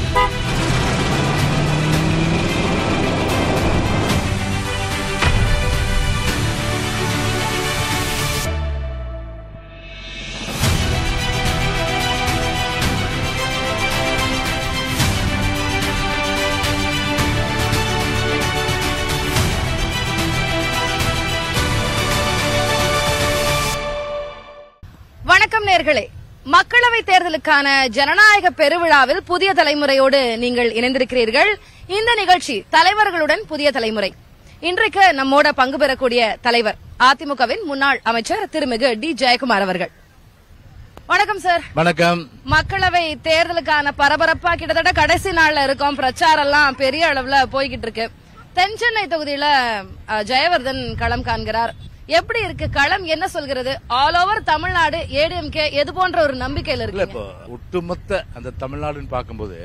வணக்கம் நேர்களே மக்களவை தேர்தலுக்கான ஜனநாயக பெருவிழாவில் புதிய தலைமுறையோடு நீங்கள் இணைந்திருக்கிறீர்கள் இந்த நிகழ்ச்சி தலைவர்களுடன் புதிய தலைமுறை இன்றைக்கு நம்மோட பங்கு பெறக்கூடிய தலைவர் அதிமுகவின் முன்னாள் அமைச்சர் திருமிகு டி ஜெயக்குமார் அவர்கள் வணக்கம் சார் வணக்கம் மக்களவை தேர்தலுக்கான பரபரப்பா கிட்டத்தட்ட கடைசி நாள்ல இருக்கோம் பிரச்சாரம் எல்லாம் பெரிய அளவுல போய்கிட்டு இருக்கு தென் சென்னை தொகுதியில அஹ், ஜெயவர்தன் களம் காண்கிறார் எப்படி இருக்கு களம் என்ன சொல்கிறது ஆல் ஓவர் தமிழ்நாடு ஏடிஎம்கே எது போன்ற ஒரு நம்பிக்கையில இல்ல இருக்கு இப்போ ஒட்டுமொத்த அந்த தமிழ்நாடுன்னு பார்க்கும்போது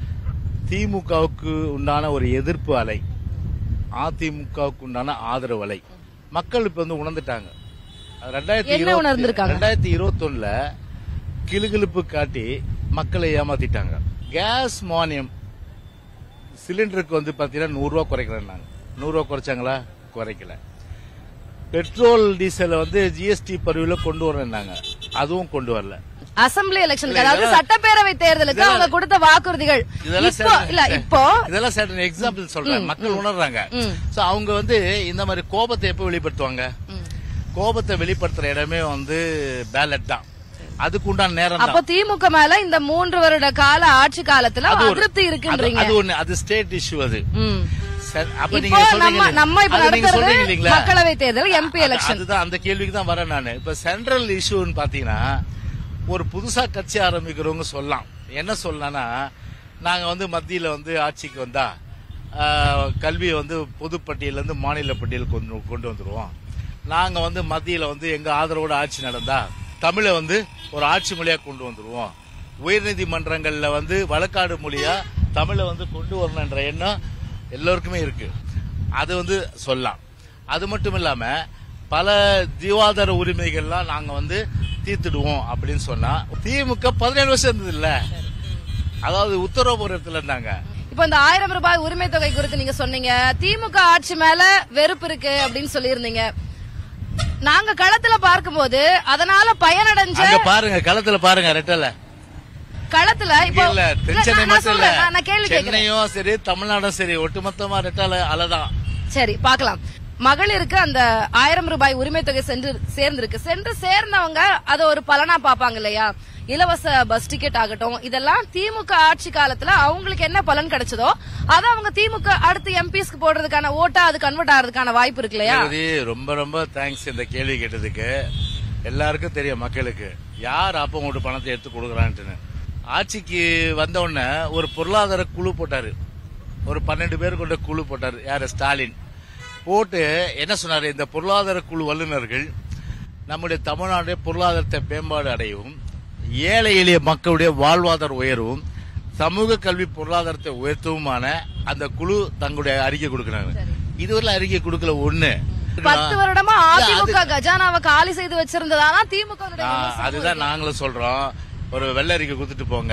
திமுகவுக்கு உண்டான ஒரு எதிர்ப்பு அலை அதிமுகவுக்கு உண்டான ஆதரவு அலை மக்கள் இப்ப வந்து உணர்ந்துட்டாங்க ரெண்டாயிரத்தி என்ன உணர்ந்திருக்காங்க? ரெண்டாயிரத்தி இருபத்தொன்னுல கிளுகிளுப்பு காட்டி மக்களை ஏமாத்திட்டாங்க கேஸ் மானியம் சிலிண்டருக்கு வந்து பாத்தீங்கன்னா நூறு ரூபா குறைக்கிறேன்னாங்க நூறு ரூபா குறைச்சாங்களா குறைக்கல பெட்ரோல் டீசலை வந்து ஜிஎஸ்டி பருவில கொண்டு வரேன்னாங்க அதுவும் கொண்டு வரல அசம்பிளி எலெக்ஷனுக்கு அதாவது சட்டப்பேரவை தேர்தலுக்கு அவங்க கொடுத்த வாக்குறுதிகள் இதெல்லாம் இப்போ இல்ல certain- இப்போ இதெல்லாம் certain எக்ஸாம்பிள் சொல்றேன் மக்கள் உணர்றாங்க சோ அவங்க வந்து இந்த மாதிரி கோபத்தை எப்ப வெளிப்படுத்துவாங்க கோபத்தை வெளிப்படுத்துற இடமே வந்து பேலட் தான் அதுக்கு உண்டான நேரம் அப்போ தான் திமுக மேல இந்த மூன்று வருட கால ஆட்சி காலத்துல அது ஒரு- அதிருப்தி அது- இருக்குன்றீங்க அது ஒண்ணு அது ஸ்டேட் இஷ்யூ அது ம். சரி, அப்ப இப்போ நீங்க சொல்றீங்க நம்ம நம்ம இப்ப அது நீங்க நடத்துறது சொல்றீங்க இல்லீங்களா? மக்களவை தேர்தல் எம்பி அது- எலெக்ஷன் அதுதான் அந்த கேள்விக்கு தான் வரேன் நானு இப்ப சென்ட்ரல் இஷ்யூன்னு பாத்தீங்கன்னா ஒரு புதுசா கட்சி ஆரம்பிக்கிறவங்க சொல்லலாம் என்ன சொல்லலாம்னா நாங்க வந்து மத்தியில வந்து ஆட்சிக்கு வந்தா ஆஹ், கல்வியை வந்து பொதுப்பட்டியல இருந்து மாநில பட்டியல் கொண்டு கொண்டு வந்துருவோம் நாங்க வந்து மத்தியில வந்து எங்க ஆதரவோட ஆட்சி நடந்தா தமிழை வந்து ஒரு ஆட்சி மொழியா கொண்டு வந்துருவோம் உயர்நீதிமன்றங்கள்ல வந்து வழக்காடு மொழியா தமிழை வந்து கொண்டு வரணுன்ற எண்ணம் எல்லோருக்குமே இருக்கு அது வந்து சொல்லலாம் அது மட்டும் இல்லாம பல ஜீவாதார உரிமைகள்லாம் நாங்க வந்து தீர்த்துடுவோம் அப்படின்னு சொன்னா திமுக பதினேழு வருஷம் இருந்தது இல்ல அதாவது உத்தரவுபுரத்துல இருந்தாங்க இப்போ இந்த ஆயிரம் ரூபாய் உரிமை தொகை குறித்து நீங்க சொன்னீங்க திமுக ஆட்சி மேல வெறுப்பு இருக்கு அப்படின்னு சொல்லியிருந்தீங்க நாங்க களத்துல பார்க்கும்போது அதனால பயனடைஞ்ச அங்க பாருங்க களத்துல பாருங்க ரெட்டல களத்துல இப்போ இல்ல இல்ல, தென் சென்னை நான் நான் மட்டும் இல்ல சொல்றேன், நான் நான் கேள்வி கேட்கிறேன் சென்னையும் சரி தமிழ்நாடும் சரி ஒட்டுமொத்தமா ரெட்டல அலதான் சரி பார்க்கலாம் மகளிருக்கு அந்த ஆயிரம் ரூபாய் உரிமை தொகை சென்று சேர்ந்திருக்கு சென்று சேர்ந்தவங்க அதை ஒரு பலனா பாப்பாங்க இல்லையா இலவச பஸ் டிக்கெட் ஆகட்டும் இதெல்லாம் திமுக ஆட்சி காலத்துல அவங்களுக்கு என்ன பலன் கிடைச்சதோ அதை அவங்க திமுக அடுத்து எம்பிஸ்க்கு போடுறதுக்கான ஓட்டா அது கன்வெர்ட் ஆகிறதுக்கான வாய்ப்பு இருக்கு இல்லையா ரேவதி, ரொம்ப ரொம்ப தேங்க்ஸ் இந்த கேள்வி கேட்டதுக்கு எல்லாருக்கும் தெரியும் மக்களுக்கு யார் அப்ப உங்கள்ட்ட பணத்தை எடுத்து கொடுக்குறான்ட்டுன்னு ஆட்சிக்கு வந்த உடனே ஒரு பொருளாதார குழு போட்டாரு ஒரு பன்னெண்டு பேர் கொண்ட குழு போட்டாரு யாரு ஸ்டாலின் போட்டு என்ன சொன்னாரு இந்த பொருளாதார குழு வல்லுநர்கள் நம்முடைய தமிழ்நாடு பொருளாதாரத்தை மேம்பாடு அடையவும் ஏழை எளிய மக்களுடைய வாழ்வாதார உயர்வும் சமூக கல்வி பொருளாதாரத்தை உயர்த்தவுமான அந்த குழு தங்களுடைய அறிக்கை கொடுக்கிறாங்க இதுவரை அறிக்கை கொடுக்கல ஒண்ணு பத்து வருடமா இல்ல, அது- அதிமுக கஜானாவை காலி செய்து வச்சிருந்ததானா திமுக வுடைய ஆ, விமர்சனம் அதுதான் நாங்களும் சொல்றோம் ஒரு வெள்ளை அறிக்கை கொடுத்துட்டு போங்க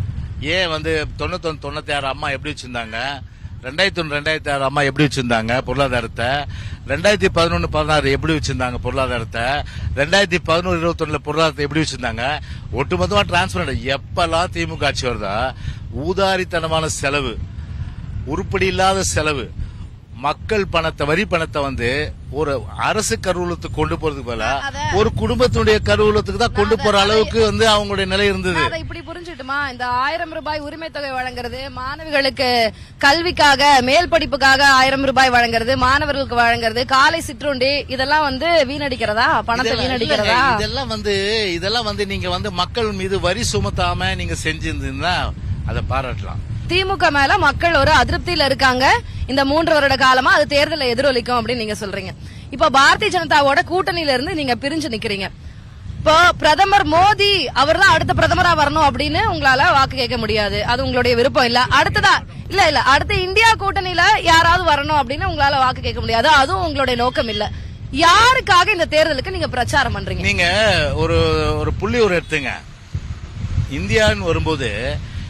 ஏன் வந்து தொண்ணூத்தொன்னு தொண்ணூத்தி ஆறு அம்மா எப்படி வச்சிருந்தாங்க ரெண்டாயிரத்தி ஒன்று ரெண்டாயிரத்தி ஆறு அம்மா எப்படி வச்சிருந்தாங்க பொருளாதாரத்தை ரெண்டாயிரத்தி பதினொன்னு பதினாறு எப்படி வச்சிருந்தாங்க பொருளாதாரத்தை ரெண்டாயிரத்தி பதினோரு இருபத்தொன்னுல பொருளாதாரத்தை எப்படி வச்சிருந்தாங்க ஒட்டுமொத்தமா டிரான்ஸ்பர் எப்பெல்லாம் திமுக ஆட்சி வருதா ஊதாரித்தனமான செலவு உருப்படி இல்லாத செலவு மக்கள் பணத்தை வரி பணத்தை வந்து ஒரு அரசு கருவூலத்துக்கு கொண்டு போறதுக்கு பதிலா அத- ஒரு குடும்பத்தினுடைய கருவூலத்துக்கு தான் கொண்டு நான் போற அதை- அளவுக்கு வந்து அவங்களுடைய நிலை இருந்தது நான் அதை இப்படி புரிஞ்சுட்டுமா இந்த ஆயிரம் ரூபாய் உரிமை தொகை வழங்குறது மாணவிகளுக்கு கல்விக்காக மேல் படிப்புக்காக ஆயிரம் ரூபாய் வழங்குறது மாணவர்களுக்கு வழங்குறது காலை சிற்றுண்டி இதெல்லாம் வந்து வீணடிக்கிறதா பணத்தை இதெல்லாம் வீணடிக்கிறதா இல்லைங்க, இதெல்லாம் வந்து இதெல்லாம் வந்து நீங்க வந்து மக்கள் மீது வரி சுமத்தாம நீங்க செஞ்சிருந்தீங்கன்னா அதை பாராட்டலாம் திமுக மேல மக்கள் ஒரு அதிருப்தியில இருக்காங்க இந்த மூன்று வருட காலமா அது தேர்தலை எதிரொலிக்கும் அப்படின்னு நீங்க சொல்றீங்க இப்ப பாரதிய ஜனதாவோட கூட்டணியில இருந்து நீங்க பிரிஞ்சு நிக்கிறீங்க இப்போ பிரதமர் மோடி அவர் தான் அடுத்த பிரதமரா வரணும் அப்படின்னு உங்களால வாக்கு கேட்க முடியாது அது உங்களுடைய விருப்பம் இல்ல அடுத்ததா இல்ல இல்ல அடுத்த இந்தியா கூட்டணியில யாராவது வரணும் அப்படின்னு உங்களால வாக்கு கேட்க முடியாது அதுவும் உங்களுடைய நோக்கம் இல்ல யாருக்காக இந்த தேர்தலுக்கு நீங்க பிரச்சாரம் பண்றீங்க நீங்க ஒரு ஒரு புள்ளி ஒரு எடுத்துங்க இந்தியான்னு வரும்போது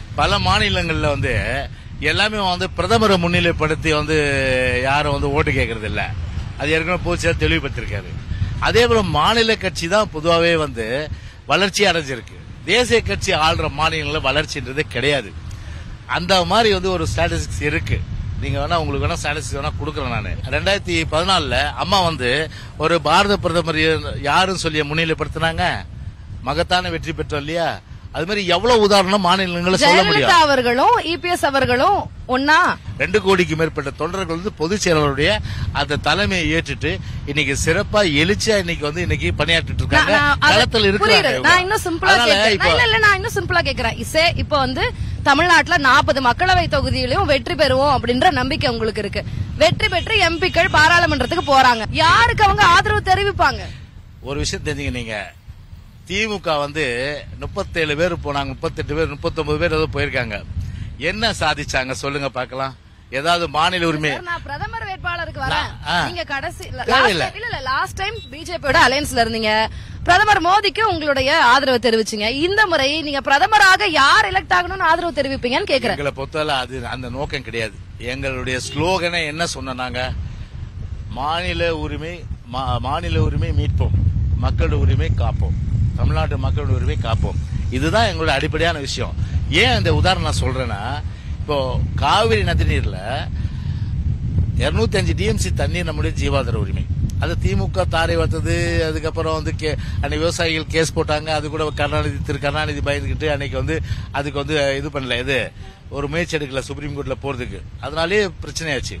பல மாநிலங்கள்ல வந்து எல்லாமே வந்து பிரதமரை முன்னிலைப்படுத்தி வந்து யாரும் வந்து ஓட்டு கேட்கறது இல்ல அது ஏற்கனவே போச்சு தெளிவுபடுத்திருக்காரு அதே போல மாநில கட்சி தான் பொதுவாகவே வந்து வளர்ச்சி அடைஞ்சிருக்கு தேசிய கட்சி ஆள்ற மாநிலங்களில் வளர்ச்சின்றது கிடையாது அந்த மாதிரி வந்து ஒரு ஸ்டாட்டிஸ்டிக்ஸ் இருக்கு நீங்க வேணா உங்களுக்கு வேணா ஸ்டாட்டிஸ்டிக்ஸ் வேணா கொடுக்குறேன் நான் ரெண்டாயிரத்தி பதினாலுல அம்மா வந்து ஒரு பாரத பிரதமர் யாருன்னு சொல்லி முன்னிலைப்படுத்தினாங்க மகத்தான வெற்றி பெற்றோம் இல்லையா அது மாதிரி எவ்வளவு உதாரணம் மாநிலங்களை சொல்ல முடியும் ஜெயலலிதா அவர்களும் இபிஎஸ் அவர்களும் ஒன்னா ரெண்டு கோடிக்கு மேற்பட்ட தொண்டர்கள் வந்து பொதுச் செயலாளருடைய அந்த தலைமையை ஏற்றுட்டு இன்னைக்கு சிறப்பா எழுச்சியா இன்னைக்கு வந்து இன்னைக்கு பணியாற்றிட்டு இருக்காங்க நான்- நான் அது களத்தில் புரியுது. இருக்கிறாங்க நான் இன்னும் சிம்பிளா அதனால கேட்கிறேன் இப்போ இல்ல, இல்ல நான் இன்னும் சிம்பிளா கேக்குறேன் இசே இப்ப வந்து தமிழ்நாட்டுல நாற்பது மக்களவை தொகுதியிலும் வெற்றி பெறுவோம் அப்படின்ற நம்பிக்கை உங்களுக்கு இருக்கு வெற்றி பெற்று எம்பிக்கள் பாராளுமன்றத்துக்கு போறாங்க யாருக்கு அவங்க ஆதரவு தெரிவிப்பாங்க ஒரு விஷயம் தெரிஞ்சுங்க நீங்க திமுக வந்து முப்பத்தேழு பேர் போனாங்க முப்பத்தெட்டு பேர் முப்பத்தொன்பது பேர் ஏதோ போயிருக்காங்க என்ன சாதிச்சாங்க சொல்லுங்க பார்க்கலாம் ஏதாவது மாநில உரிமை சார், நான் பிரதமர் வேட்பாளருக்கு வரேன் நான், ஆ. நீங்க கடைசி இல்ல, தேவையில்ல. last time- இல்ல இல்ல லாஸ்ட் டைம் பிஜேபியோட அலையன்ஸ்ல இருந்தீங்க பிரதமர் மோடிக்கு உங்களுடைய ஆதரவு தெரிவிச்சீங்க இந்த முறை நீங்க பிரதமராக யார் எலெக்ட் ஆகணும்னு ஆதரவு தெரிவிப்பீங்கன்னு கேக்குறேன் எங்களை பொறுத்தவரை அது அந்த நோக்கம் கிடையாது எங்களுடைய ஸ்லோகனை என்ன சொன்ன நாங்க மாநில உரிமை மா- மாநில உரிமை மீட்போம் மக்களோட உரிமை காப்போம் தமிழ்நாட்டு மக்களோட உரிமை காப்போம் இதுதான் எங்களோட அடிப்படையான விஷயம் ஏன் இந்த உதாரணம் நான் சொல்றேன்னா இப்போ காவிரி நதிநீர்ல 205 அஞ்சு டிஎம்சி தண்ணீர் நம்முடைய ஜீவாதார உரிமை அது திமுக தாரை வந்தது அதுக்கப்புறம் வந்து கே- அன்னைக்கு விவசாயிகள் கேஸ் போட்டாங்க அது கூட கருணாநிதி திரு கருணாநிதி பயந்துக்கிட்டு அன்னைக்கு வந்து அதுக்கு வந்து இது பண்ணல இது ஒரு முயற்சி எடுக்கல சுப்ரீம் கோர்ட்ல போறதுக்கு அதனாலே பிரச்சனையாச்சு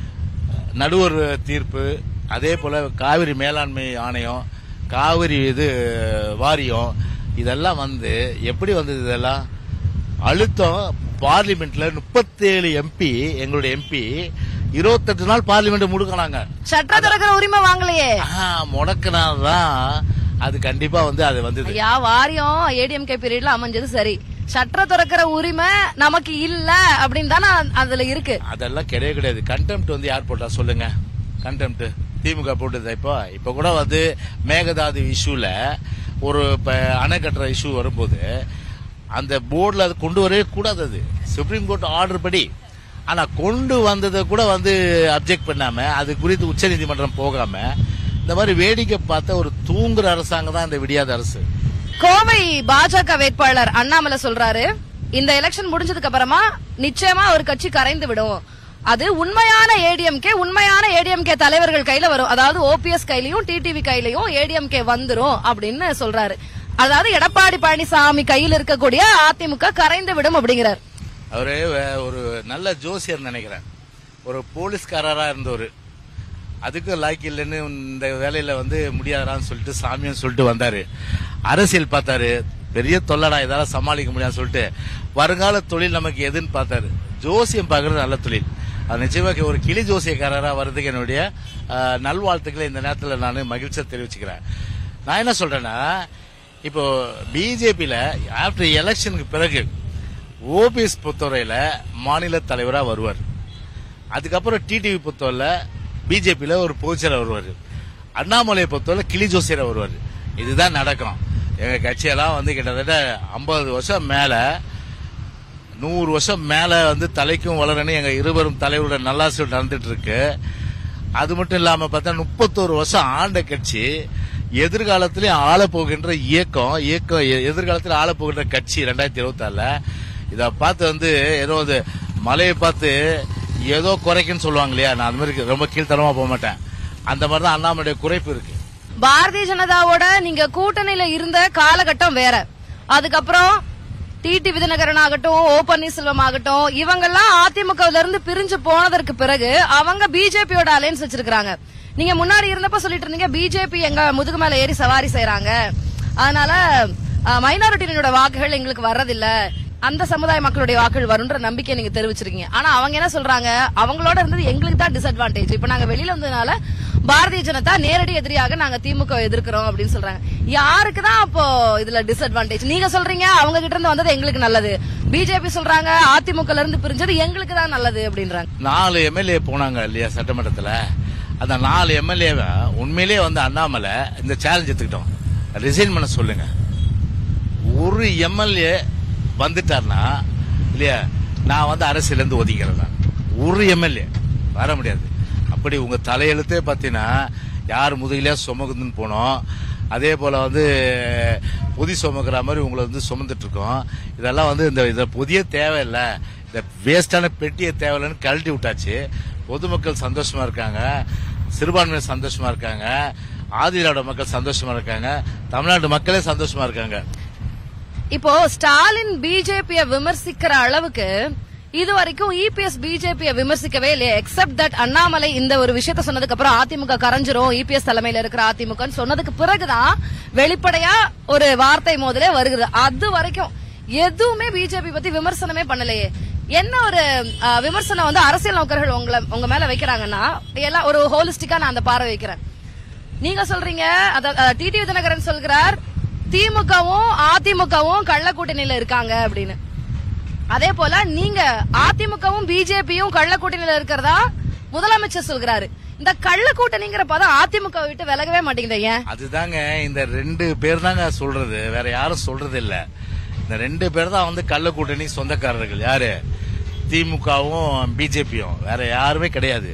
நடுவர் தீர்ப்பு அதே போல காவிரி மேலாண்மை ஆணையம் காவிரி இது வாரியம் இதெல்லாம் வந்து எப்படி வந்தது இதெல்லாம் அழுத்தம் பார்லிமெண்ட்ல முப்பத்தேழு எம்பி எங்களுடைய எம்பி இருபத்தெட்டு நாள் பார்லிமெண்ட் முடுக்கினாங்க சட்ட திறக்கிற உரிமை வாங்கலையே முடக்கினாதான் அது கண்டிப்பா வந்து அது வந்தது ஐயா வாரியம் ஏடிஎம்கே பீரியட்ல அமைஞ்சது சரி சட்ட திறக்கிற உரிமை நமக்கு இல்ல அப்படின்னு தானே அதுல இருக்கு அதெல்லாம் கிடையவே கிடையாது கண்டெம்ட் வந்து யார் போட்டா சொல்லுங்க கண்டெம்ட் திமுக போட்டது இப்போ இப்போ கூட வந்து மேகதாது இஷ்யூல ஒரு இப்ப அணை கட்டுற இஷ்யூ வரும்போது அந்த போர்டில் அது கொண்டு வரவே கூடாது அது சுப்ரீம் கோர்ட் ஆர்டர் படி ஆனா கொண்டு வந்ததை கூட வந்து அப்ஜெக்ட் பண்ணாம அது குறித்து உச்சநீதிமன்றம் போகாம இந்த மாதிரி வேடிக்கை பார்த்த ஒரு தூங்குற அரசாங்கம் தான் இந்த விடியாத அரசு கோவை பாஜக வேட்பாளர் அண்ணாமலை சொல்றாரு இந்த எலெக்ஷன் முடிஞ்சதுக்கு அப்புறமா நிச்சயமா ஒரு கட்சி கரைந்து விடும் அது உண்மையான ஏடிஎம்கே உண்மையான ஏடிஎம்கே தலைவர்கள் கையில வரும் அதாவது ஓபிஎஸ் கையிலயும் டிடிவி கையிலயும் ஏடிஎம்கே வந்துரும் அப்படின்னு சொல்றாரு அதாவது எடப்பாடி பழனிசாமி கையில் இருக்கக்கூடிய அதிமுக கரைந்து விடும் அப்படிங்கிறார் அவரு வே- ஒரு நல்ல ஜோசியர் நினைக்கிறேன் ஒரு போலீஸ்காரரா இருந்தவர் அதுக்கு லாய்க்கு இல்லைன்னு இந்த வேலையில வந்து முடியாதான்னு சொல்லிட்டு சாமியும் சொல்லிட்டு வந்தாரு அரசியல் பார்த்தாரு பெரிய தொல்லடா இதால சமாளிக்க முடியாது சொல்லிட்டு வருங்கால தொழில் நமக்கு எதுன்னு பார்த்தாரு ஜோசியம் பார்க்கறது நல்ல தொழில் அது நிச்சயமா ஒரு கிளி ஜோசியக்காரரா வர்றதுக்கு என்னுடைய ஆஹ், நல்வாழ்த்துக்களை இந்த நேரத்தில் நான் மகிழ்ச்சியா தெரிவிச்சுக்கிறேன் நான் என்ன சொல்றேன்னா இப்போ பிஜேபியில ஆஃப்டர் எலெக்ஷனுக்கு பிறகு ஓபிஎஸ் பொறுத்தவரையில மாநில தலைவரா வருவார் அதுக்கப்புறம் டிடிவி பொறுத்தவரையில பிஜேபியில ஒரு பொதுச்செயலர் வருவார் அண்ணாமலையை பொறுத்தவரை கிளி ஜோசியரா வருவார் இதுதான் நடக்கும் எங்க கட்சியெல்லாம் வந்து கிட்டத்தட்ட ஐம்பது வருஷம் மேல நூறு வருஷம் மேல வந்து தலைக்கும் வளரணும் எங்க இருவரும் தலைவரோட நல்லாசியோட நடந்துட்டு இருக்கு அது மட்டும் இல்லாம பார்த்தா முப்பத்தோரு வருஷம் ஆண்ட கட்சி எதிர்காலத்திலே ஆள போகின்ற இயக்கம் இயக்கம் எ- எதிர்காலத்தில் ஆள போகின்ற கட்சி ரெண்டாயிரத்தி இருபத்தி இத பார்த்து வந்து ஏதோ அது மலையை பார்த்து ஏதோ குறைக்குன்னு சொல்லுவாங்க இல்லையா நான் அந்த மாதிரி ரொம்ப கீழ்த்தரமா போக மாட்டேன் அந்த மாதிரி தான் அண்ணாமலையுடைய குறைப்பு இருக்கு பாரதிய ஜனதாவோட நீங்க கூட்டணியில இருந்த காலகட்டம் வேற அதுக்கப்புறம் டிடி விதிநகரன் ஆகட்டும் ஓ பன்னீர்செல்வம் ஆகட்டும் இவங்கெல்லாம் அதிமுகவுல இருந்து பிரிஞ்சு போனதற்கு பிறகு அவங்க பிஜேபியோட அலைன்ஸ் வச்சிருக்காங்க நீங்க முன்னாடி இருந்தப்ப சொல்லிட்டு இருந்தீங்க பிஜேபி எங்க முதுகு மேல ஏறி சவாரி செய்யறாங்க அதனால மைனாரிட்டியினோட வாக்குகள் எங்களுக்கு வர்றதில்ல அந்த சமுதாய மக்களுடைய வாக்குகள் வரும்ன்ற நம்பிக்கை நீங்க தெரிவிச்சிருக்கீங்க ஆனா அவங்க என்ன சொல்றாங்க அவங்களோட இருந்தது எங்களுக்கு தான் டிஸ்அட்வான்டேஜ் இப்ப நாங்க வெளியில வந்ததுனால பாரதிய ஜனதா நேரடி எதிரியாக நாங்க திமுக எதிர்க்கிறோம் அப்படின்னு சொல்றாங்க யாருக்கு தான் அப்போ இதுல டிஸ்அட்வான்டேஜ் நீங்க சொல்றீங்க அவங்க கிட்ட இருந்து வந்தது எங்களுக்கு நல்லது பிஜேபி சொல்றாங்க அதிமுக இருந்து பிரிஞ்சது எங்களுக்கு தான் நல்லது அப்படின்றாங்க நாலு எம்எல்ஏ போனாங்க இல்லையா சட்டமன்றத்துல அந்த நாலு எம்எல்ஏவை உண்மையிலேயே வந்து அண்ணாமலை இந்த சேலஞ்ச் எடுத்துக்கிட்டோம் ரிசைன் பண்ண சொல்லுங்க ஒரு எம்எல்ஏ வந்துட்டார்னா இல்லையா நான் வந்து அரசியல இருந்து ஒதுக்கிறேன் நான் ஒரு எம்எல்ஏ வர முடியாது அப்படி உங்க தலையெழுத்தே பார்த்தீங்கன்னா யார் முதுகிலே சுமக்குதுன்னு போனோம் அதே போல வந்து பொதி சுமக்கிற மாதிரி உங்களை வந்து சுமந்துட்டு இருக்கோம் இதெல்லாம் வந்து இந்த இத புதிய தேவையில்லை இந்த வேஸ்டான பெட்டியை தேவையில்லைன்னு கழட்டி விட்டாச்சு பொதுமக்கள் சந்தோஷமா இருக்காங்க சிறுபான்மையினர் சந்தோஷமா இருக்காங்க ஆதிதிராவிட மக்கள் சந்தோஷமா இருக்காங்க தமிழ்நாட்டு மக்களே சந்தோஷமா இருக்காங்க இப்போ ஸ்டாலின் பிஜேபிய விமர்சிக்கிற அளவுக்கு இது வரைக்கும் இபிஎஸ் பிஜேபிய விமர்சிக்கவே இல்லையா எக்ஸப்ட் தட் அண்ணாமலை இந்த ஒரு விஷயத்த சொன்னதுக்கு அப்புறம் அதிமுக கரைஞ்சிரும் இபிஎஸ் தலைமையில இருக்கிற அதிமுக சொன்னதுக்கு பிறகுதான் வெளிப்படையா ஒரு வார்த்தை மோதலே வருகிறது அது வரைக்கும் எதுவுமே பிஜேபி பத்தி விமர்சனமே பண்ணலையே என்ன ஒரு அஹ், விமர்சனம் வந்து அரசியல் நோக்கர்கள் உங்களை உங்க மேல வைக்கிறாங்கன்னா எல்லாம் ஒரு ஹோலிஸ்டிக்கா நான் அந்த பார்வை வைக்கிறேன் நீங்க சொல்றீங்க டிடிவி தினகரன் சொல்கிறார் திமுகவும் அதிமுகவும் கள்ள கூட்டணியில இருக்காங்க அப்படின்னு அதே போல நீங்க அதிமுகவும் பிஜேபியும் கள்ள கூட்டணியில இருக்கிறதா முதலமைச்சர் சொல்கிறாரு இந்த கள்ள கூட்டணிங்கிற பதம் அதிமுக விட்டு விலகவே மாட்டேங்குது ஏன் அதுதாங்க இந்த ரெண்டு பேர் தாங்க சொல்றது வேற யாரும் சொல்றது இல்ல இந்த ரெண்டு பேர் தான் வந்து கள்ள கூட்டணி சொந்தக்காரர்கள் யாரு திமுகவும் பிஜேபியும் வேற யாருமே கிடையாது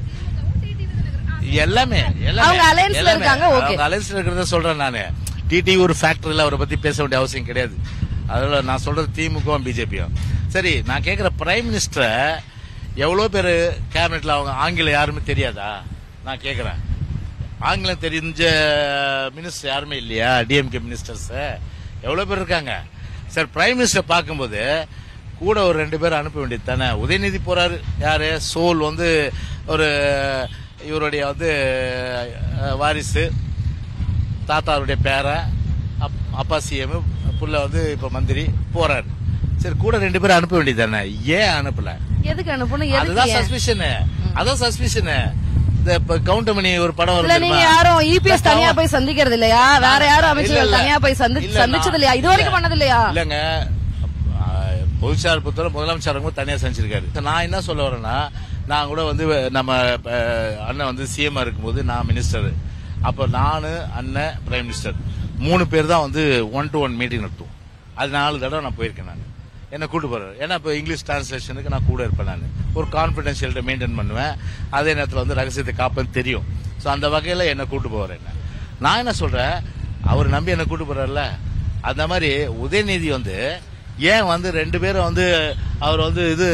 எல்லாமே எல்லாமே அவங்க alliance ல எல்லாமே. இருக்காங்க, okay. அவங்க அலைன்ஸ்ல இருக்கிறத சொல்றேன் நானு டிடி ஒரு ஃபேக்டரியில அவரை பத்தி பேச வேண்டிய அவசியம் கிடையாது அதனால நான் சொல்றது திமுகவும் பிஜேபியும் சரி நான் கேக்குற பிரைம் மினிஸ்டரை எவ்வளவு பேர் கேபினெட்ல அவங்க ஆங்கிலம் யாருமே தெரியாதா நான் கேக்குறேன் ஆங்கிலம் தெரிஞ்ச மினிஸ்டர் யாருமே இல்லையா டிஎம்கே மினிஸ்டர்ஸ் எவ்வளவு பேர் இருக்காங்க சார் பிரைம் மினிஸ்டர் பார்க்கும்போது கூட ஒரு ரெண்டு பேர் அனுப்ப வேண்டியது தானே உதயநிதி போறாரு யாரு சோல் வந்து ஒரு இவருடைய வந்து அஹ், வாரிசு தாத்தாருடைய பேரன் அப்- அப்பா சிஎம் புள்ள வந்து இப்ப மந்திரி போறாரு சரி கூட ரெண்டு பேரும் அனுப்ப வேண்டியது தானே ஏன் அனுப்பல எதுக்கு அனுப்பணும் எதுக்கு அதுதான் ஏன்? சஸ்பிஷன் அதான் சஸ்பிஷன் இந்த இப்ப கவுண்டமணி ஒரு படம் இல்ல வரும் நீங்க தெரியுமா? யாரும் இபிஎஸ் இந்த தனியா கவு- போய் சந்திக்கிறது இல்லையா வேற யாரும் இல்ல, அமைச்சர்கள் இல்ல. தனியா போய் சந்தி- இல்ல, சந்திச்சது நான்- இல்லையா இது வரைக்கும் இல்ல. பண்ணது இல்லையா இல்லங்க பொதுச்சார் பொறுத்தவரை முதலமைச்சர் அவங்க தனியா சந்திச்சிருக்காரு நான் என்ன சொல்ல வரேன்னா நான் கூட வந்து நம்ம அஹ், அண்ணன் வந்து சிஎம் இருக்கும்போது நான் மினிஸ்டர் அப்ப நானு அண்ணன் பிரைம் மினிஸ்டர் மூணு பேர் தான் வந்து ஒன் டு ஒன் மீட்டிங் நடத்துவோம் அது நாலு தடவை நான் போயிருக்கேன் நான் என்ன கூட்டு போறாரு ஏன்னா இப்போ இங்கிலீஷ் டிரான்ஸ்லேஷனுக்கு நான் கூட இருப்பேன் நான் ஒரு கான்பிடென்ஷியல்ட்ட மெயின்டைன் பண்ணுவேன் அதே நேரத்தில் வந்து ரகசியத்தை காப்பேன்னு தெரியும் ஸோ அந்த வகையில் என்ன கூட்டு போவார் என்ன நான் என்ன சொல்றேன் அவர் நம்பி என்ன கூட்டு போறாருல அந்த மாதிரி உதயநிதி வந்து ஏன் வந்து ரெண்டு பேரும் வந்து அவர் வந்து இது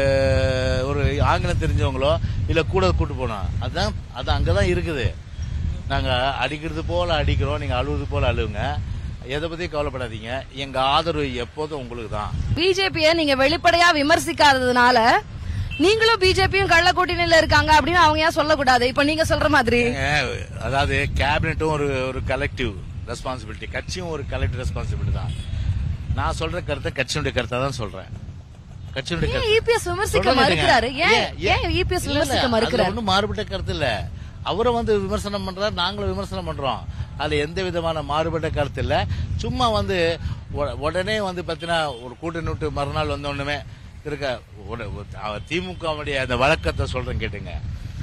ஒரு ஆங்கிலம் தெரிஞ்சவங்களோ இல்ல கூட கூட்டு போனோம் அதான் அது அங்கதான் இருக்குது நாங்க அடிக்கிறது போல அடிக்கிறோம் நீங்க அழுவது போல அழுவுங்க எதை பத்தி கவலைப்படாதீங்க எங்க ஆதரவு எப்போதும் உங்களுக்கு தான் பிஜேபிய நீங்க வெளிப்படையா விமர்சிக்காததுனால நீங்களும் பிஜேபியும் கள்ள கூட்டணியில இருக்காங்க அப்படின்னு அவங்க ஏன் சொல்லக்கூடாது இப்ப நீங்க சொல்ற மாதிரி அதாவது கேபினெட்டும் ஒரு ஒரு கலெக்டிவ் ரெஸ்பான்சிபிலிட்டி கட்சியும் ஒரு கலெக்டிவ் ரெஸ்பான்சிபிலிட்டி தான் நான் சொல்ற கருத்தை கட்சியினுடைய கருத்தை தான் சொல்றேன் கட்சியினுடைய ஏன் கருத்து இபிஎஸ் விமர்சிக்க சொல்றேன் மறுக்கிறாரு கேளுங்க. ஏன் ஏன் இபிஎஸ் இல்ல, இல்ல, விமர்சிக்க அதுல மறுக்கிறாரு ஒண்ணும் மாறுபட்ட கருத்து இல்ல அவரை வந்து விமர்சனம் பண்றாரு நாங்களும் விமர்சனம் பண்றோம் அதுல எந்த விதமான மாறுபட்ட கருத்து இல்ல சும்மா வந்து உட- உடனே வந்து பாத்தீங்கன்னா ஒரு கூட்டணி விட்டு மறுநாள் வந்த ஒண்ணுமே இருக்க உட- அவர் திமுகவுடைய அந்த வழக்கத்தை சொல்றேன் கேட்டுங்க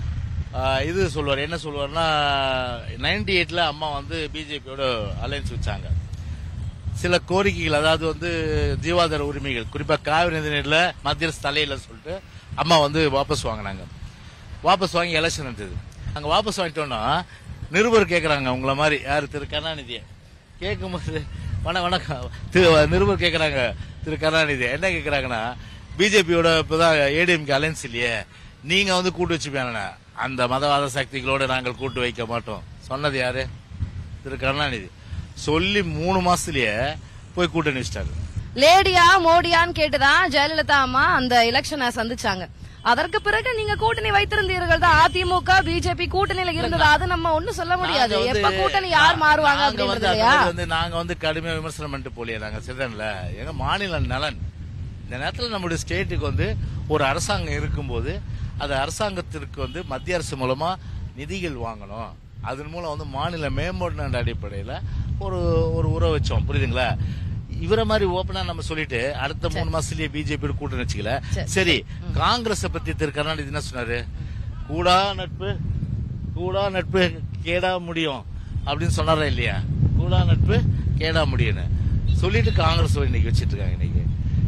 ஆஹ் இது சொல்லுவார் என்ன சொல்லுவார்னா நைன்டி எயிட்ல அம்மா வந்து பிஜேபியோட அலைன்ஸ் வச்சாங்க சில கோரிக்கைகள் அதாவது வந்து ஜீவாதார உரிமைகள் குறிப்பா காவிரி நதிநீர்ல மத்திய தலையில சொல்லிட்டு அம்மா வந்து வாபஸ் வாங்கினாங்க வாபஸ் வாங்கி எலெக்ஷன் இருந்தது அங்க வாபஸ் வாங்கிட்டோம்னா நிருபர் கேக்குறாங்க உங்கள மாதிரி யாரு திரு கருணாநிதியை கேட்கும்போது வணக்கம் வணக்கம் திரு நிருபர் கேக்குறாங்க திரு கருணாநிதி என்ன கேக்குறாங்கன்னா பிஜேபியோட இப்பதான் ஏடிஎம்கே அலைன்ஸ் இல்லையே நீங்க வந்து கூட்டு வச்சுப்பீங்க அந்த மதவாத சக்திகளோட நாங்கள் கூட்டு வைக்க மாட்டோம் சொன்னது யாரு திரு கருணாநிதி சொல்லி மூணு மாசத்துலயே போய் கூட்டணி வச்சிட்டாரு லேடியா மோடியான்னு கேட்டுதான் ஜெயலலிதா அம்மா அந்த எலெக்ஷனை சந்திச்சாங்க அதற்கு பிறகு நீங்க கூட்டணி வைத்திருந்தீர்கள் தான் அதிமுக பிஜேபி கூட்டணியில இருந்தது அது நம்ம ஒண்ணும் சொல்ல முடியாது நாங்க வந்து- எப்ப கூட்டணி யார் மாறுவாங்க நாங்க வந்து அப்படின்றது அந்த இல்லையா மாதிரி வந்து நாங்க வந்து கடுமையா விமர்சனம் பண்ணிட்டு போலியே நாங்க சிதன்ல எங்க மாநில நலன் இந்த நேரத்துல நம்முடைய ஸ்டேட்டுக்கு வந்து ஒரு அரசாங்கம் இருக்கும்போது அந்த அரசாங்கத்திற்கு வந்து மத்திய அரசு மூலமா நிதிகள் வாங்கணும் அதன் மூலம் வந்து மாநில மேம்பாடு அடிப்படையில ஒரு ஒரு உறவு வச்சோம் புரியுதுங்களா இவர மாதிரி ஓபனா நம்ம சொல்லிட்டு அடுத்த மூணு மாசத்துலயே பிஜேபி கூட்டணி வச்சுக்கல சரி. சரி காங்கிரஸ் பத்தி திரு கருணாநிதி என்ன சொன்னாரு கூடா நட்பு கூடா நட்பு கேடா முடியும் அப்படின்னு சொன்னாரா இல்லையா கூடா நட்பு கேடா முடியும்னு சொல்லிட்டு காங்கிரஸ் இன்னைக்கு வச்சிட்டு இருக்காங்க இன்னைக்கு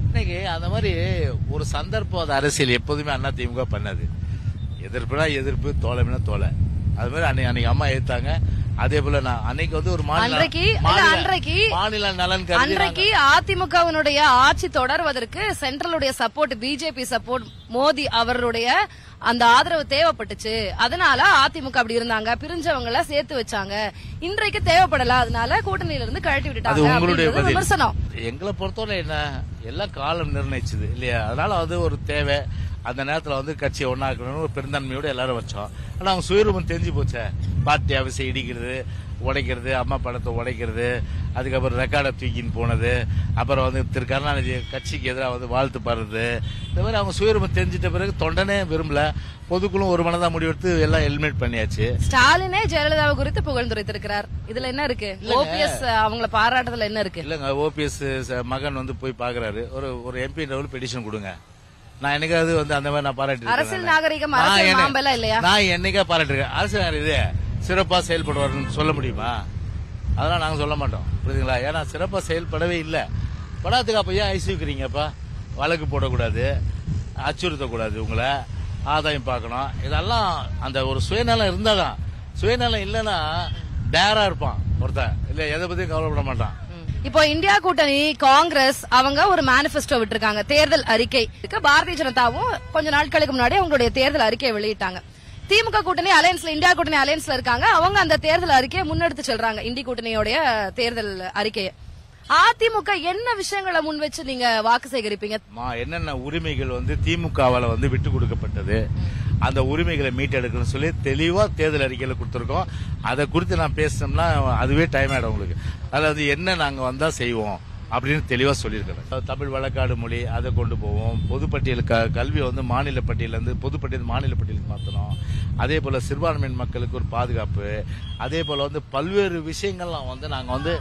இன்னைக்கு அந்த மாதிரி ஒரு சந்தர்ப்பம் அது அரசியல் எப்போதுமே அண்ணா திமுக பண்ணது எதிர்ப்புனா எதிர்ப்பு தோழமைனா தோலை அது மாதிரி அன்னைக்கு அன்னைக்கு அம்மா ஏத்தாங்க அதே போல நான் அன்னைக்கு வந்து ஒரு மாநில அன்றைக்கு இல்ல, மாநில- அன்றைக்கு மாநில நலன் கருதி அன்றைக்கு அதிமுகவினுடைய ஆட்சி தொடர்வதற்கு சென்ட்ரலுடைய சப்போர்ட் பிஜேபி சப்போர்ட் மோடி அவர்களுடைய அந்த ஆதரவு தேவைப்பட்டுச்சு அதனால அதிமுக அப்படி இருந்தாங்க பிரிஞ்சவங்கள சேர்த்து வச்சாங்க இன்றைக்கு தேவைப்படல அதனால கூட்டணியில இருந்து கழட்டி அது விட்டுட்டாங்க உங்களுடைய அப்படின்றது பதில் விமர்சனம் எங்களை பொறுத்தவரை என்ன எல்லாம் காலம் நிர்ணயிச்சது இல்லையா அதனால அது ஒரு தேவை அந்த நேரத்துல வந்து கட்சியை ஒன்னாக்கணும்னு ஒரு பெருந்தன்மையோட எல்லாரும் வச்சோம் ஆனா அவங்க சுயரூபம் தெரிஞ்சு போச்சே பார்ட்டி ஆஃபீஸை இடிக்கிறது உடைக்கிறது அம்மா படத்தை உடைக்கிறது அதுக்கப்புறம் ரெக்கார்டை தூக்கின்னு போனது அப்புறம் வந்து திரு கருணாநிதி கட்சிக்கு எதிராக வந்து வாழ்த்து பாடுறது இந்த மாதிரி அவங்க சுயரூபம் தெரிஞ்சிட்ட பிறகு தொண்டனே விரும்பல பொதுக்குழும் ஒரு மனதா முடிவெடுத்து எல்லாம் எலிமினேட் பண்ணியாச்சு ஸ்டாலினே ஜெயலலிதாவை குறித்து புகழ்ந்துரைத்திருக்கிறார் இதுல என்ன இருக்கு ஓபிஎஸ் அவங்கள பாராட்டுறதுல என்ன இருக்கு இல்லங்க ஓபிஎஸ் மகன் வந்து போய் பாக்குறாரு ஒரு ஒரு எம்பி லெவல் பெட்டிஷன் கொடுங்க நான் என்னைக்காவது வந்து அந்த மாதிரி நான் பாராட்டி அரசியல் நாகரிகம், அரசியல் மாம்பழம் இல்லையா? நான் என்னைக்கா பாராட்டிருக்கேன் அரசியல் நாகரிகம் இது சிறப்பா செயல்படுவார்னு சொல்ல முடியுமா அதெல்லாம் நாங்க சொல்ல மாட்டோம் புரியுதுங்களா ஏன்னா சிறப்பா செயல்படவே இல்லை படாதுக்கு அப்ப ஏன் ஐசிக்கிறீங்கப்பா வழக்கு போடக்கூடாது அச்சுறுத்தக்கூடாது உங்களை ஆதாயம் பார்க்கணும் இதெல்லாம் அந்த ஒரு சுயநலம் இருந்தாதான் சுயநலம் இல்லைன்னா டேரா இருப்பான் ஒருத்தன் இல்ல எதை பத்தியும் கவலைப்பட மாட்டான் இப்போ இந்தியா கூட்டணி காங்கிரஸ் அவங்க ஒரு மேனிபெஸ்டோ விட்டிருக்காங்க தேர்தல் அறிக்கை இதுக்கு பாரதிய ஜனதாவும் கொஞ்ச நாட்களுக்கு முன்னாடி அவங்களுடைய தேர்தல் அறிக்கையை வெளியிட்டாங்க திமுக கூட்டணி அலையன்ஸ்ல இந்தியா கூட்டணி அலையன்ஸ்ல இருக்காங்க அவங்க அந்த தேர்தல் அறிக்கையை முன்னெடுத்து செல்றாங்க இந்தி கூட்டணியோடைய தேர்தல் அறிக்கையை அதிமுக என்ன விஷயங்களை முன் வச்சு நீங்க வாக்கு சேகரிப்பீங்க மா என்னென்ன உரிமைகள் வந்து திமுகவால வந்து விட்டு கொடுக்கப்பட்டது அந்த உரிமைகளை மீட்டெடுக்கணும்னு சொல்லி தெளிவா தேர்தல் அறிக்கையில கொடுத்துருக்கோம் அதை குறித்து நான் பேசினோம்னா அதுவே டைம் ஆயிடும் உங்களுக்கு அதில் வந்து என்ன நாங்க வந்தா செய்வோம் அப்படின்னு தெளிவா சொல்லியிருக்கிறேன் தமிழ் வழக்காடு மொழி அதை கொண்டு போவோம் பொதுப்பட்டியல் க கல்வியை வந்து மாநில பட்டியலேருந்து பொதுப்பட்டியல் மாநில பட்டியலுக்கு மாற்றணும் அதே போல சிறுபான்மையின் மக்களுக்கு ஒரு பாதுகாப்பு அதே போல வந்து பல்வேறு விஷயங்கள்லாம் வந்து நாங்க வந்து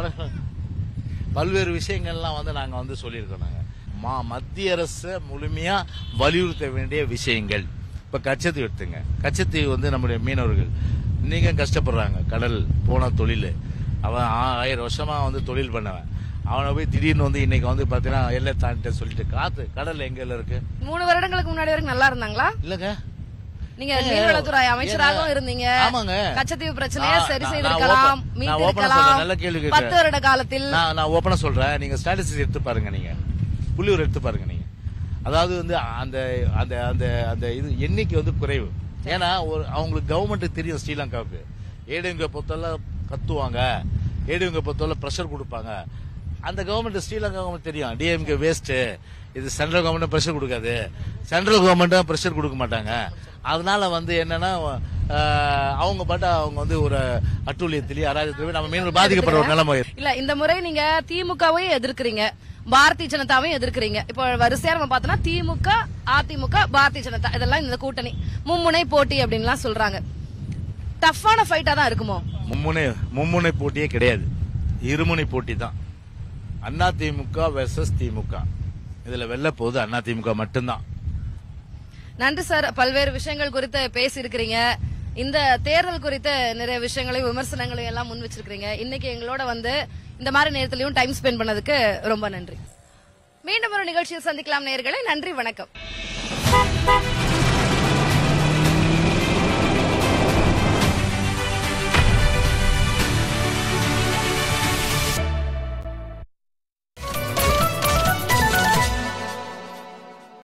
பல்வேறு விஷயங்கள்லாம் வந்து நாங்க வந்து சொல்லியிருக்கோம் நாங்க மா மத்திய அரசு முழுமையா வலியுறுத்த வேண்டிய விஷயங்கள் இப்ப கச்சத்தீவு எடுத்துங்க கச்சத்தீவு வந்து நம்முடைய மீனவர்கள் இன்னைக்கு கஷ்டப்படுறாங்க கடல் போன தொழில் அவன் ஆ- ஆயிரம் வருஷமா வந்து தொழில் பண்ணவன் அவனை போய் திடீர்னு வந்து இன்னைக்கு வந்து பாத்தீங்கன்னா எல்லை தாண்டிட்டு சொல்லிட்டு காத்து கடல் எங்கெல்லாம் இருக்கு மூணு வருடங்களுக்கு முன்னாடி வரைக்கும் நல்லா இருந்தாங்களா இல்லங்க நீங்க மீன்வளத்துறை அமைச்சராகவும் இருந்தீங்க ஆமாங்க. கச்சத்தீவு பிரச்சனையை நான்- சரி நான் செய்திருக்கலாம் open- நான் open ஆ சொல்றேன். நல்ல மீட்டிருக்கலாம் கேள்வி கேட்கிறேன். பத்து வருட காலத்தில் நான் நான் ஓப்பனா சொல்றேன் நீங்க ஸ்டாட்டிஸ்டிக்ஸ் எடுத்து பாருங்க நீங்க புள்ளியூர் எடுத்து பாருங்க நீங்க அதாவது வந்து அந்த அந்த அந்த அந்த இது எண்ணிக்கை வந்து குறைவு ஏன்னா ஒரு அவங்களுக்கு கவர்மெண்ட்டுக்கு தெரியும் ஸ்ரீலங்காவுக்கு ஏடிஎம்கே பொறுத்தவரை கத்துவாங்க ஏடிஎம்கே பொறுத்தவரை ப்ரெஷர் கொடுப்பாங்க அந்த கவர்மெண்ட் ஸ்ரீலங்கா கவர்மெண்ட் தெரியும் டிஎம்கே வேஸ்ட் இது சென்ட்ரல் கவர்மெண்ட் ப்ரெஷர் கொடுக்காது சென்ட்ரல் கவர்மெண்ட் ப்ரெஷர் கொடுக்க மாட்டாங்க அதனால வந்து என்னன்னா அஹ், அவங்க பாட்டு அவங்க வந்து ஒரு அட்டூழியத்திலேயே அராஜகத்திலேயே நம்ம மீனவர் பாதிக்கப்படுற ஒரு நிலைமை இல்ல இந்த முறை நீங்க திமுகவையும் எதிர்க்கிறீங்க பாரதிய ஜனதாவையும் எதிர்க்கிறீங்க இப்போ வரிசையா நம்ம பார்த்தோம்னா திமுக அதிமுக பாரதிய ஜனதா இதெல்லாம் இந்த கூட்டணி மும்முனை போட்டி அப்படின்லாம் சொல்றாங்க டஃப்பான ஃபைட்டா தான் இருக்குமோ மும்முனை மும்முனை போட்டியே கிடையாது இருமுனை போட்டி தான் அண்ணா திமுக வெர்சஸ் திமுக இதுல வெல்ல போகுது அண்ணா திமுக மட்டும்தான் நன்றி சார் பல்வேறு விஷயங்கள் குறித்து பேசி இருக்கிறீங்க இந்த தேர்தல் குறித்த நிறைய விஷயங்களையும் விமர்சனங்களையும் எல்லாம் முன் வச்சிருக்கீங்க இன்னைக்கு எங்களோட வந்து இந்த மாதிரி நேரத்திலையும் டைம் ஸ்பெண்ட் பண்ணதுக்கு ரொம்ப நன்றி மீண்டும் ஒரு நிகழ்ச்சியில் சந்திக்கலாம் நேயர்களே நன்றி வணக்கம்